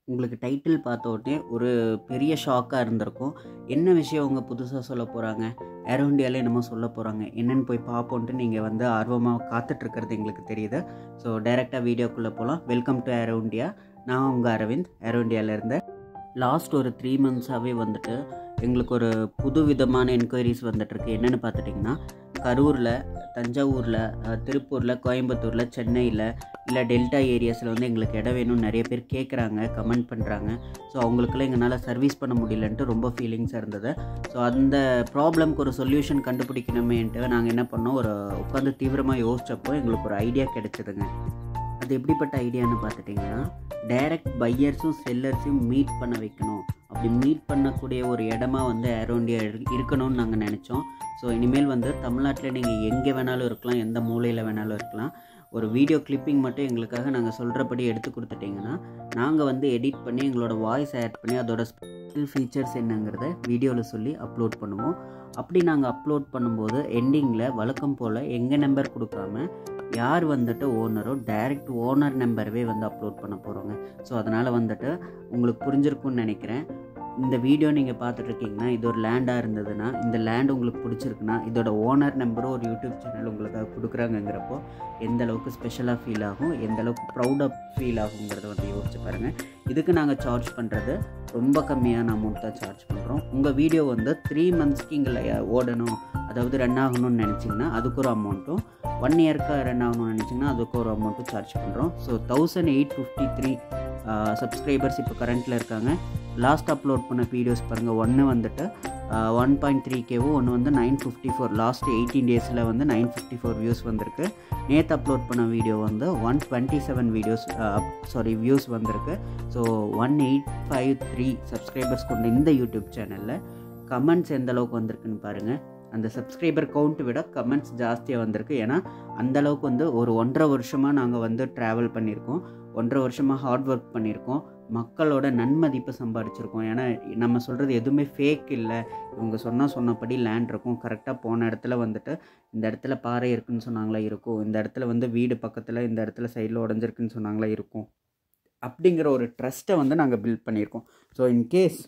உங்களுக்கு டைட்டில் பார்த்த உடனே ஒரு பெரிய ஷாக்காக இருந்திருக்கும் என்ன விஷயம் அவங்க புதுசாக சொல்ல போகிறாங்க ஏரோ இண்டியாவில் என்னமோ சொல்ல போகிறாங்க என்னென்னு போய் பார்ப்போன்ட்டு நீங்கள் வந்து ஆர்வமாக காத்துட்ருக்கிறது எங்களுக்கு தெரியுது ஸோ டைரெக்டாக வீடியோக்குள்ளே போகலாம் வெல்கம் டு ஏரோ இண்டியா நான் உங்கள் அரவிந்த் ஏரோ இண்டியாவிலேருந்து லாஸ்ட் ஒரு த்ரீ மந்த்ஸாகவே வந்துட்டு எங்களுக்கு ஒரு புது விதமான என்கொயரிஸ் வந்துட்டுருக்கு என்னென்னு பார்த்துட்டிங்கன்னா கரூரில் தஞ்சாவூரில் அஹ், திருப்பூரில் கோயம்புத்தூரில் சென்னையில் இல்லை டெல்டா ஏரியாஸில் வந்து எங்களுக்கு இடம் வேணும்னு நிறைய பேர் கேட்குறாங்க கமெண்ட் பண்ணுறாங்க ஸோ அவங்களுக்குலாம் எங்களால் சர்வீஸ் பண்ண முடியலன்ட்டு ரொம்ப ஃபீலிங்ஸாக இருந்தது ஸோ அந்த ப்ராப்ளம்க்கு ஒரு சொல்யூஷன் கண்டுபிடிக்கணுமேன்ட்டு நாங்கள் என்ன பண்ணோம் ஒரு உட்காந்து தீவிரமாக யோசிச்சப்போ எங்களுக்கு ஒரு ஐடியா கிடைச்சதுங்க அது எப்படிப்பட்ட ஐடியான்னு பார்த்துட்டிங்கன்னா டைரக்ட் பையர்ஸும் செல்லர்ஸையும் மீட் பண்ண வைக்கணும் அப்படி மீட் பண்ணக்கூடிய ஒரு இடமா வந்து ஏரோ இந்தியா இரு- இருக்கணும்னு நாங்கள் நினச்சோம் ஸோ இனிமேல் வந்து தமிழ்நாட்டில் நீங்கள் எங்கே வேணாலும் இருக்கலாம் எந்த மூலையில் வேணாலும் இருக்கலாம் ஒரு வீடியோ கிளிப்பிங் மட்டும் எங்களுக்காக நாங்கள் சொல்கிறபடி எடுத்து கொடுத்துட்டிங்கன்னா நாங்கள் வந்து எடிட் பண்ணி எங்களோட வாய்ஸ் ஆட் பண்ணி அதோட ஸ்பெஷல் ஃபீச்சர்ஸ் என்னங்கிறத வீடியோவில் சொல்லி அப்லோட் பண்ணுவோம் அப்படி நாங்கள் அப்லோட் பண்ணும்போது எண்டிங்கில் வழக்கம் போல் எங்கள் நம்பர் கொடுக்காம யார் வந்துட்டு ஓனரோ டைரக்ட் ஓனர் நம்பரவே வந்து அப்லோட் பண்ண போகிறோங்க ஸோ அதனால் வந்துட்டு உங்களுக்கு புரிஞ்சிருக்கும்னு நினைக்கிறேன் இந்த வீடியோ நீங்கள் பார்த்துட்ருக்கீங்கன்னா இது ஒரு லேண்டாக இருந்ததுன்னா இந்த லேண்ட் உங்களுக்கு பிடிச்சிருக்குன்னா இதோட ஓனர் நம்பரும் ஒரு யூடியூப் சேனல் உங்களுக்காக கொடுக்குறாங்கங்கிறப்போ எந்த அளவுக்கு ஸ்பெஷலாக ஃபீல் ஆகும் எந்த அளவுக்கு ப்ரௌடாக ஃபீல் ஆகுங்கிறத வந்து யோசிச்சு பாருங்கள் இதுக்கு நாங்கள் சார்ஜ் பண்ணுறது ரொம்ப கம்மியான அமௌண்ட் தான் சார்ஜ் பண்ணுறோம் உங்கள் வீடியோ வந்து த்ரீ மந்த்ஸ்க்கு இங்கே ஓடணும் அதாவது ரன் ஆகணும்னு நினச்சிங்கன்னா அதுக்கு ஒரு அமௌண்ட்டும் ஒன் இயர்க்காக ரன் ஆகணும்னு நினச்சிங்கன்னா அதுக்கு ஒரு அமௌண்ட்டும் சார்ஜ் பண்ணுறோம் so thousand eight fifty three subscribers இப்போ கரண்ட்டில் இருக்காங்க லாஸ்ட் அப்லோட் பண்ண வீடியோஸ் பாருங்கள் ஒன்று வந்துட்டு ஒன் பாயிண்ட் த்ரீ கேவும் ஒன்று வந்து nine fifty four last eighteen டேஸில் வந்து நைன் ஃபிஃப்டி ஃபோர் வியூஸ் வந்திருக்கு நேற்று அப்லோட் பண்ண வீடியோ வந்து one twenty seven videos sorry views வந்திருக்கு so one eight five three subscribers கொண்ட இந்த யூடியூப் சேனலில் கமெண்ட்ஸ் எந்த அளவுக்கு வந்திருக்குன்னு பாருங்கள் அந்த சப்ஸ்கிரைபர் கவுண்ட் விட கமெண்ட்ஸ் ஜாஸ்தியாக வந்திருக்கு ஏன்னா அந்த அளவுக்கு வந்து ஒரு ஒன்றரை வருஷமாக நாங்கள் வந்து ட்ராவல் பண்ணியிருக்கோம் ஒன்றரை வருஷமாக ஹார்ட் ஒர்க் பண்ணியிருக்கோம் மக்களோட நன்மதிப்பை சம்பாதிச்சிருக்கோம் ஏன்னா நம்ம சொல்கிறது எதுவுமே ஃபேக் இல்லை இவங்க சொன்னால் சொன்னபடி லேண்ட் இருக்கும் கரெக்டாக போன இடத்துல வந்துட்டு இந்த இடத்துல பாறை இருக்குன்னு சொன்னாங்களா இருக்கும் இந்த இடத்துல வந்து வீடு பக்கத்தில் இந்த இடத்துல சைடில் உடஞ்சிருக்குன்னு சொன்னாங்களா இருக்கும் அப்படிங்கிற ஒரு ட்ரஸ்ட்டை வந்து நாங்கள் பில்ட் பண்ணியிருக்கோம் ஸோ இன்கேஸ்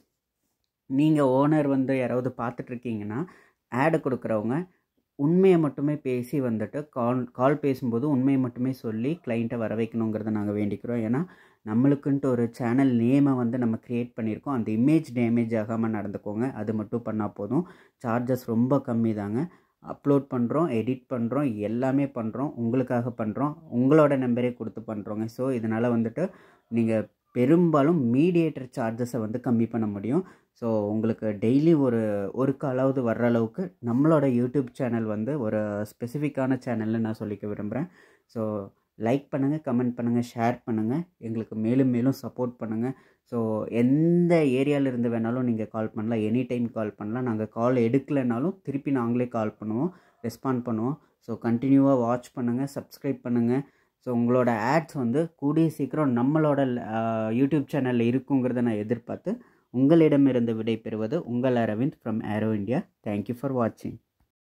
நீங்கள் ஓனர் வந்து யாராவது பார்த்துட்ருக்கீங்கன்னா ஆடு கொடுக்குறவங்க உண்மையை மட்டுமே பேசி வந்துட்டு கால் கால் பேசும்போது உண்மையை மட்டுமே சொல்லி கிளைண்ட்டை வர வைக்கணுங்கிறத நாங்கள் வேண்டிக்கிறோம் ஏன்னா நம்மளுக்குன்ட்டு ஒரு சேனல் நேமை வந்து நம்ம க்ரியேட் பண்ணியிருக்கோம் அந்த இமேஜ் டேமேஜ் ஆகாமல் நடந்துக்கோங்க அது மட்டும் பண்ணால் போதும் சார்ஜஸ் ரொம்ப கம்மி தாங்க அப்லோட் பண்ணுறோம் எடிட் பண்ணுறோம் எல்லாமே பண்ணுறோம் உங்களுக்காக பண்ணுறோம் உங்களோட நம்பரே கொடுத்து பண்ணுறோங்க ஸோ இதனால் வந்துட்டு நீங்கள் பெரும்பாலும் மீடியேட்டர் சார்ஜஸை வந்து கம்மி பண்ண முடியும் ஸோ உங்களுக்கு டெய்லி ஒரு ஒரு காலாவது வர்ற அளவுக்கு நம்மளோட யூடியூப் சேனல் வந்து ஒரு ஸ்பெசிஃபிக்கான சேனல்னு நான் சொல்லிக்க விரும்புகிறேன் ஸோ லைக் பண்ணுங்கள் கமெண்ட் பண்ணுங்கள் ஷேர் பண்ணுங்கள் எங்களுக்கு மேலும் மேலும் சப்போர்ட் பண்ணுங்கள் ஸோ எந்த ஏரியாவிலேருந்து வேணாலும் நீங்கள் கால் பண்ணலாம் எனி டைம் கால் பண்ணலாம் நாங்கள் கால் எடுக்கலைனாலும் திருப்பி நாங்களே கால் பண்ணுவோம் ரெஸ்பாண்ட் பண்ணுவோம் ஸோ கண்டினியூவாக வாட்ச் பண்ணுங்கள் சப்ஸ்கிரைப் பண்ணுங்கள் ஸோ உங்களோட ஆட்ஸ் வந்து கூடிய சீக்கிரம் நம்மளோட அஹ், யூடியூப் சேனலில் இருக்குங்கிறத நான் எதிர்பார்த்து உங்களிடமிருந்து விடை பெறுவது உங்கள் Aravind from aero India thank you for வாட்சிங்